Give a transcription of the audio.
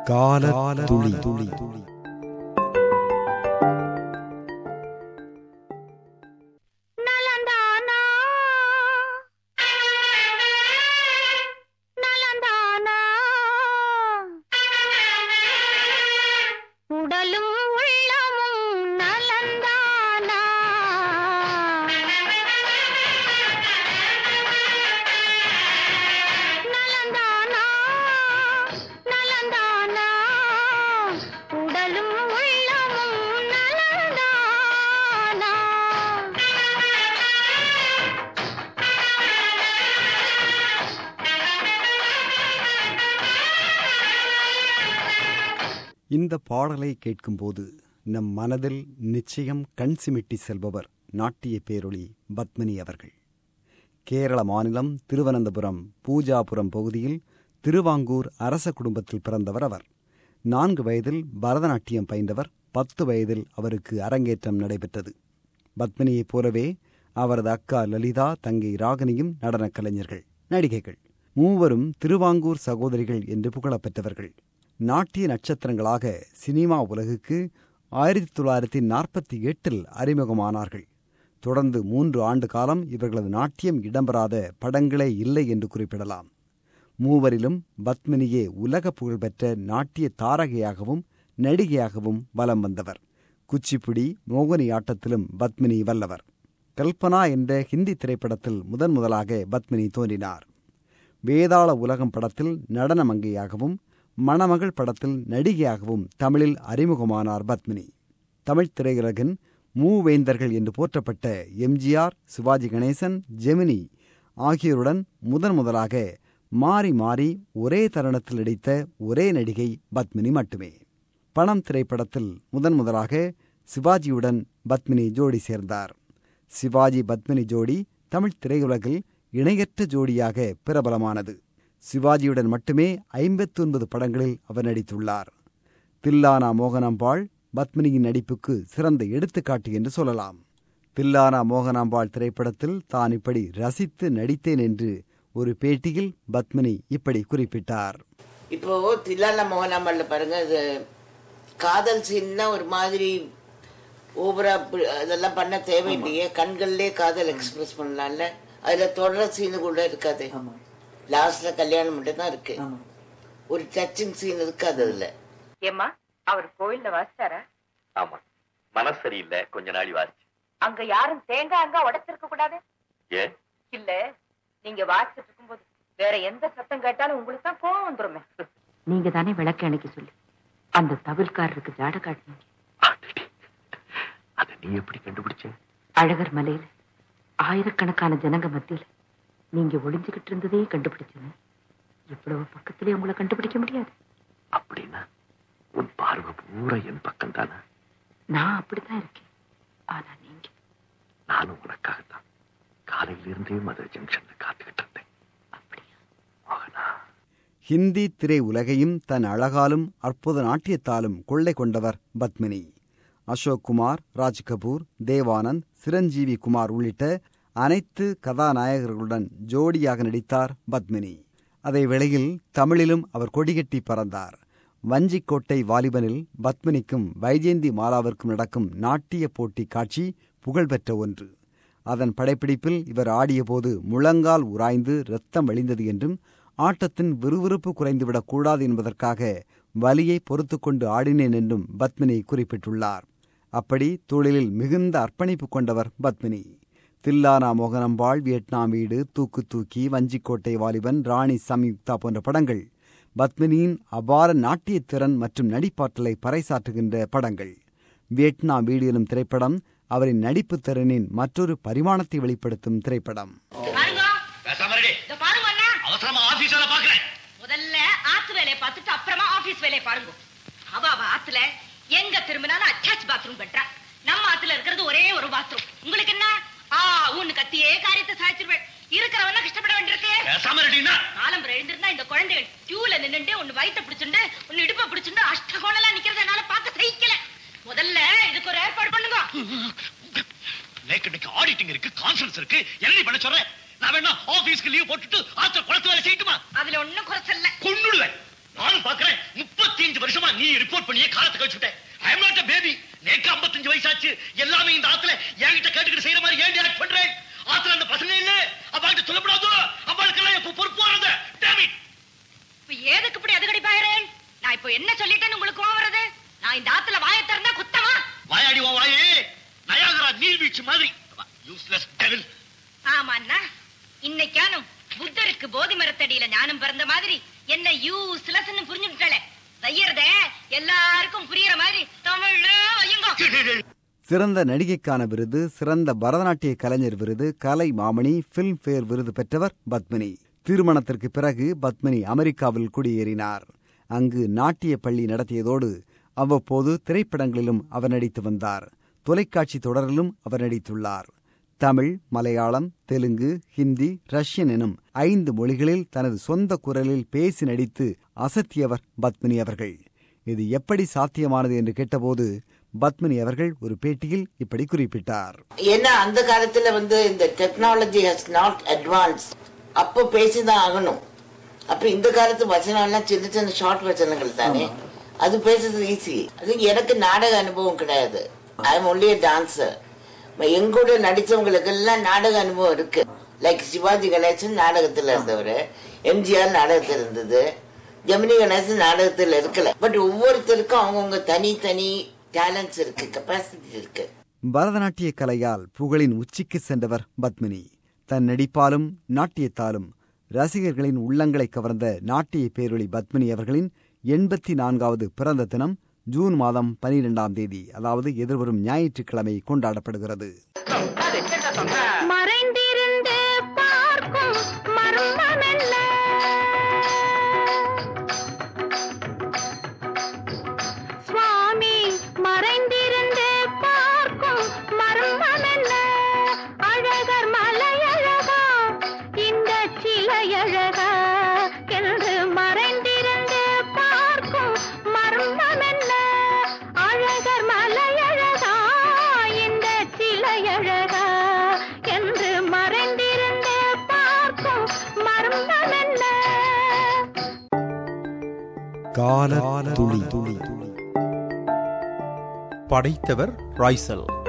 கால துளி துளி துளி நலந்தானா நலந்தானா உடலும் உள்ளமும் நலந்தானா நலந்தானா நலந்தானா உடலும் உள்ளமும் நலந்தானா இந்த பாடலை கேட்கும்போது நம் மனதில் நிச்சயம் கண் சிமிட்டி செல்பவர் நாட்டிய பேரொளி பத்மினி அவர்கள் கேரள மாநிலம் திருவனந்தபுரம் பூஜாபுரம் பகுதியில் திருவாங்கூர் அரச குடும்பத்தில் பிறந்தவர் அவர் நான்கு வயதில் பரதநாட்டியம் பயின்றவர் பத்து வயதில் அவருக்கு அரங்கேற்றம் நடைபெற்றது பத்மினியைப் போலவே அவரது அக்கா லலிதா தங்கை ராகினியும் நடனக் கலைஞர்கள் நடிகைகள் மூவரும் திருவாங்கூர் சகோதரிகள் என்று புகழப்பெற்றவர்கள் நாட்டிய நட்சத்திரங்களாக சினிமா உலகுக்கு ஆயிரத்தி தொள்ளாயிரத்தி நாற்பத்தி எட்டில் அறிமுகமானார்கள் தொடர்ந்து மூன்று ஆண்டு காலம் இவர்களது நாட்டியம் இடம்பெறாத படங்களே இல்லை என்று குறிப்பிடலாம் மூவரிலும் பத்மினியே உலக புகழ்பெற்ற நாட்டிய தாரகையாகவும் நடிகையாகவும் வலம் வந்தவர் குச்சிப்புடி மோகினியாட்டத்திலும் பத்மினி வல்லவர் கல்பனா என்ற ஹிந்தி திரைப்படத்தில் முதன் முதலாக பத்மினி தோன்றினார் வேதாள உலகம் படத்தில் நடன மங்கையாகவும் மணமகள் படத்தில் நடிகையாகவும் தமிழில் அறிமுகமானார் பத்மினி தமிழ் திரையுலகின் மூவேந்தர்கள் என்று போற்றப்பட்ட எம்ஜிஆர் சிவாஜி கணேசன் ஜெமினி ஆகியோருடன் முதன் முதலாக மாறி மாறி ஒரே தருணத்தில் நடித்த ஒரே நடிகை பத்மினி மட்டுமே பணம் திரைப்படத்தில் முதன் முதலாக சிவாஜியுடன் பத்மினி ஜோடி சேர்ந்தார் சிவாஜி பத்மினி ஜோடி தமிழ் திரையுலகில் இணையற்ற ஜோடியாக பிரபலமானது சிவாஜியுடன் மட்டுமே ஐம்பத்தி ஒன்பது படங்களில் அவர் நடித்துள்ளார் தில்லானா மோகனாம்பாள் பத்மினியின் நடிப்புக்கு சிறந்த எடுத்துக்காட்டு என்று சொல்லலாம் தில்லானா மோகனாம்பாள் திரைப்படத்தில் தான் இப்படி ரசித்து நடித்தேன் என்று ஒரு பேட்டியில் பத்மினி இப்படி குறிப்பிட்டார் இப்போ தில்லால மோகனாம்பல்ல பாருங்க இது காதல் சீன்னா ஒரு மாதிரி ஓவரா பி- அதெல்லாம் பண்ண தேவையில்லையே கண்கள்லயே காதல் எக்ஸ்பிரஸ் பண்ணலாம்ல அதுல தொடர சீனு கூட இருக்காது லாஸ்ட்ல கல்யாணம் மட்டும் தான் இருக்கு ஒரு டச்சிங் சீன் இருக்காது அதுல ஏம்மா அவர் கோயில்ல வாசிச்சாரா ஆமா மனசு சரியில்லை கொஞ்ச நாளி வாசிச்சு அங்க யாரும் தேங்காய் அங்க உடைச்சிருக்க கூடாது ஏன் இல்ல நீங்க வாசிச்சுட்டு இருக்கும்போது வேற எந்த சத்தம் கேட்டாலும் உங்களுக்கு தான் கோவம் வந்துருமே நீங்க தானே விளக்கு அணைக்க சொல்லி அந்த தவிர்காரருக்கு ஜாட காட்டினீங்க அடடே. அத நீ எப்படி கண்டுபிடிச்ச அழகர் மலையில ஆயிரக்கணக்கான ஜனங்க மத்தியில நீங்க ஒளிஞ்சுகிட்டு இருந்ததே கண்டுபிடிச்சேன்னு இவ்வளவு பக்கத்திலே உங்களை கண்டுபிடிக்க முடியாது அப்படின்னா உன் பார்வை பூரா என் பக்கம் தானே நான் அப்படித்தான் இருக்கேன் ஆனா நீங்க நானும் உனக்காகத்தான் காலையில இருந்தே மதுரை ஜங்ஷன்ல காத்துக்கிட்டு இருந்தேன் அப்படியா மோகனா ஹிந்தி திரை உலகையும் தன் அழகாலும் அற்புத நாட்டியத்தாலும் கொள்ளை கொண்டவர் பத்மினி அசோக் குமார் ராஜ் கபூர் தேவானந்த் சிரஞ்சீவி குமார் உள்ளிட்ட அனைத்து கதாநாயகர்களுடன் ஜோடியாக நடித்தார் பத்மினி அதே வேளையில் தமிழிலும் அவர் கொடிகட்டி பறந்தார் வஞ்சிக்கோட்டை வாலிபனில் பத்மினிக்கும் வைஜெயந்தி மாலாவிற்கும் நடக்கும் நாட்டிய போட்டி காட்சி புகழ்பெற்ற ஒன்று அதன் படைப்பிடிப்பில் இவர் ஆடியபோது முழங்கால் உராய்ந்து இரத்தம் வழிந்தது என்றும் ஆட்டத்தின் விறுவிறுப்பு குறைந்துவிடக் கூடாது என்பதற்காக வலியை பொறுத்துக்கொண்டு ஆடினேன் என்றும் பத்மினி குறிப்பிட்டுள்ளார் அப்படி தொழிலில் மிகுந்த அர்ப்பணிப்பு கொண்டவர் பத்மினி தில்லானா மோகனம்பாள் வியட்நாம் வீடு தூக்கு தூக்கி வஞ்சிக்கோட்டை வாலிபன் ராணி சம்யுக்தா போன்ற படங்கள் பத்மினியின் அபார நாட்டியத் திறன் மற்றும் நடிப்பாற்றலை பறைசாற்றுகின்ற படங்கள் வியட்நாம் வீடு எனும் திரைப்படம் அவரின் நடிப்புத் திறனின் மற்றொரு பரிமாணத்தை வெளிப்படுத்தும் திரைப்படம் பாருங்க பேசாம ரெடி இந்த பாருங்க அண்ணா அவசரமா ஆபீஸ் வேலை பாக்குறேன் முதல்ல ஆத்து வேலையை பார்த்துட்டு அப்புறமா ஆபீஸ் வேலையை பாருங்க அவ அவ ஆத்துல எங்க திரும்பினாலும் அட்டாச் பாத்ரூம் கட்டுறா நம்ம ஆத்துல இருக்கிறது ஒரே ஒரு பாத்ரூம் உங்களுக்கு என்ன ஆ உன்னு கத்தியே காரியத்தை சாய்ச்சிருவேன் இருக்கிறவன கஷ்டப்பட வேண்டியிருக்கு பேசாம ரெடினா காலம் எழுந்திருந்தா இந்த குழந்தைகள் கியூல நின்னுட்டு ஒன்னு வயித்தை பிடிச்சுண்டு ஒன்னு இடுப்ப பிடிச்சுண்டு அஷ்டகோணலா நிக்கிறத என்னால பார்க்க சகிக்கல முதல்ல இதுக்கு ஒரு ஏற்பாடு பண்ணுங்க நேக்கு இன்னைக்கு ஆடிட்டிங் இருக்கு கான்ஃபரன்ஸ் இருக்கு என்ன பண்ண சொல்றேன் நான் வேணா ஆபீஸ்க்கு லீவ் போட்டுட்டு ஆத்திர குளத்து வேலை செய்யட்டுமா அதுல ஒண்ணும் குறைச்சல்ல கொன்னுடுவேன் நானும் பாக்குறேன் முப்பத்தி அஞ்சு வருஷமா நீ ரிப்போர்ட் பண்ணியே காலத்தை கழிச்சுட்ட ஐ அம் நாட் பேபி நேக்கு 55 வயசாச்சு எல்லாமே இந்த ஆத்துல என்கிட்ட கேட்டுக்கிட்டு செய்யற மாதிரி ஏன் ஆக்ட் பண்றேன் ஆத்துல அந்த பசங்க இல்ல அப்பாகிட்ட சொல்லப்படாதோ அப்பாளுக்கெல்லாம் எப்ப பொறுப்பு வர்றது டேமிட் இப்ப எதுக்கு இப்படி அதுகடி பாயறேன் நான் இப்போ என்ன சொல்லிட்டேன்னு உங்களுக்கு கோவம் வருது நான் இந்த ஆத்துல வாயை திறந்தா குத்தமா வாயாடி உன் வாயே நயாகரா நீர்வீழ்ச்சி மாதிரி யூஸ்லெஸ் டெவில் ஆமா அண்ணா இன்னைக்கானும் புத்தருக்கு போதி மரத்தடியில ஞானம் பிறந்த மாதிரி என்ன யூஸ்லெஸ்ன்னு புரிஞ்சுட்டாளே செய்யறத எல்லாருக்கும் புரியற மாதிரி தமிழ்ல வையுங்க சிறந்த நடிகைக்கான விருது சிறந்த பரதநாட்டிய கலைஞர் விருது கலை மாமணி பிலிம்பேர் விருது பெற்றவர் பத்மினி திருமணத்திற்கு பிறகு பத்மினி அமெரிக்காவில் குடியேறினார் அங்கு நாட்டிய பள்ளி நடத்தியதோடு அவ்வப்போது திரைப்படங்களிலும் அவர் நடித்து வந்தார் தொலைக்காட்சி தொடரிலும் அவர் நடித்துள்ளார் தமிழ் மலையாளம் தெலுங்கு ஹிந்தி ரஷ்யன் எனும் ஐந்து மொழிகளில் தனது சொந்த குரலில் பேசி நடித்து அசத்தியவர் பத்மினி அவர்கள் இது எப்படி சாத்தியமானது என்று கேட்டபோது பத்மினி அவர்கள் ஒரு பேட்டியில் இப்படி குறிப்பிட்டார் ஏன்னா அந்த காலத்துல வந்து இந்த டெக்னாலஜி ஹஸ் நாட் அட்வான்ஸ் அப்போ பேசிதான் ஆகணும் அப்ப இந்த காலத்து வசனம் எல்லாம் சின்ன சின்ன ஷார்ட் வசனங்கள் தானே அது பேசுறது ஈஸி அது எனக்கு நாடக அனுபவம் கிடையாது ஐ எம் ஒன்லி டான்சர் எங்கூட நடிச்சவங்களுக்கு எல்லாம் நாடக அனுபவம் இருக்கு லைக் சிவாஜி கணேசன் நாடகத்துல இருந்தவர் எம்ஜிஆர் நாடகத்தில் இருந்தது ஜெமினி கணேசன் நாடகத்தில் இருக்கல பட் ஒவ்வொருத்தருக்கும் அவங்கவுங்க தனி தனி டேலண்ட்ஸ் இருக்கு கெப்பாசிட்டி இருக்கு பரதநாட்டிய கலையால் புகழின் உச்சிக்கு சென்றவர் பத்மினி தன் நடிப்பாலும் நாட்டியத்தாலும் ரசிகர்களின் உள்ளங்களை கவர்ந்த நாட்டிய பேரொளி பத்மினி அவர்களின் எண்பத்தி நான்காவது பிறந்த தினம் ஜூன் மாதம் பனிரெண்டாம் தேதி அதாவது எதிர்வரும் ஞாயிற்றுக்கிழமை கொண்டாடப்படுகிறது மறைந்திருந்து பார்க்கும் மர்மமெல்ல சுவாமி மறைந்திருந்து பார்க்கும் மர்மமெல்ல அழகர் மலையழகா இந்த சிலையழகா என்று மறைந்திருந்து பார்க்கும் மர்மமெல்ல அழகர் மலையழகா இந்த சிலையழகா என்று மறைந்திருந்து பார்க்கும் மர்மமெல்ல கால துளி படைத்தவர் ராய்சல்